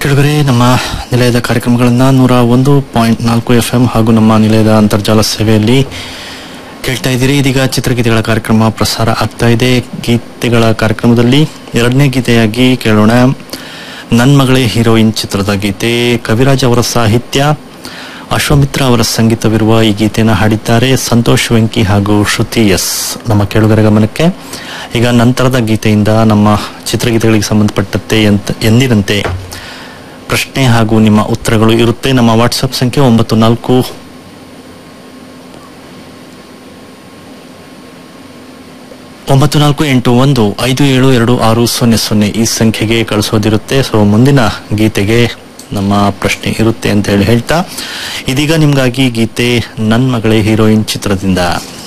ಕೆಳಗರೆ ನಮ್ಮ ನಿಲಯದ ಕಾರ್ಯಕ್ರಮಗಳನ್ನು ನೂರ ಒಂದು ಪಾಯಿಂಟ್ ನಾಲ್ಕು ಎಫ್ ಎಂ ಹಾಗೂ ನಮ್ಮ ನಿಲಯದ ಅಂತರ್ಜಾಲ ಸೇವೆಯಲ್ಲಿ ಕೇಳ್ತಾ ಇದ್ದೀರಿ ಇದೀಗ ಚಿತ್ರಗೀತೆಗಳ ಕಾರ್ಯಕ್ರಮ ಪ್ರಸಾರ ಆಗ್ತಾ ಇದೆ ಗೀತೆಗಳ ಕಾರ್ಯಕ್ರಮದಲ್ಲಿ ಎರಡನೇ ಗೀತೆಯಾಗಿ ಕೇಳೋಣ ನನ್ ಮಗಳೇ ಹೀರೋಯಿನ್ ಚಿತ್ರದ ಗೀತೆ ಕವಿರಾಜ್ ಅವರ ಸಾಹಿತ್ಯ ಅಶ್ವಮಿತ್ರ ಅವರ ಸಂಗೀತವಿರುವ ಈ ಗೀತೆಯನ್ನು ಹಾಡಿದ್ದಾರೆ ಸಂತೋಷ್ ವೆಂಕಿ ಹಾಗೂ ಶ್ರುತಿ ಎಸ್ ನಮ್ಮ ಕೇಳುಗರ ಗಮನಕ್ಕೆ ಈಗ ನಂತರದ ಗೀತೆಯಿಂದ ನಮ್ಮ ಚಿತ್ರಗೀತೆಗಳಿಗೆ ಸಂಬಂಧಪಟ್ಟಂತೆ ಎಂತ ಎಂದಿನಂತೆ ಪ್ರಶ್ನೆ ಹಾಗೂ ನಿಮ್ಮ ಉತ್ತರಗಳು ಇರುತ್ತೆ ನಮ್ಮ ವಾಟ್ಸಪ್ ಸಂಖ್ಯೆ ಒಂಬತ್ತು ನಾಲ್ಕು ಒಂಬತ್ತು ನಾಲ್ಕು ಎಂಟು ಒಂದು ಐದು ಏಳು ಎರಡು ಆರು ಸೊನ್ನೆ ಸೊನ್ನೆ ಈ ಸಂಖ್ಯೆಗೆ ಕಳಿಸೋದಿರುತ್ತೆ ಸೊ ಮುಂದಿನ ಗೀತೆಗೆ ನಮ್ಮ ಪ್ರಶ್ನೆ ಇರುತ್ತೆ ಅಂತ ಹೇಳಿ ಹೇಳ್ತಾ ಇದೀಗ ನಿಮ್ಗಾಗಿ ಗೀತೆ ನನ್ ಮಗಳೇ ಹೀರೋಯಿನ್ ಚಿತ್ರದಿಂದ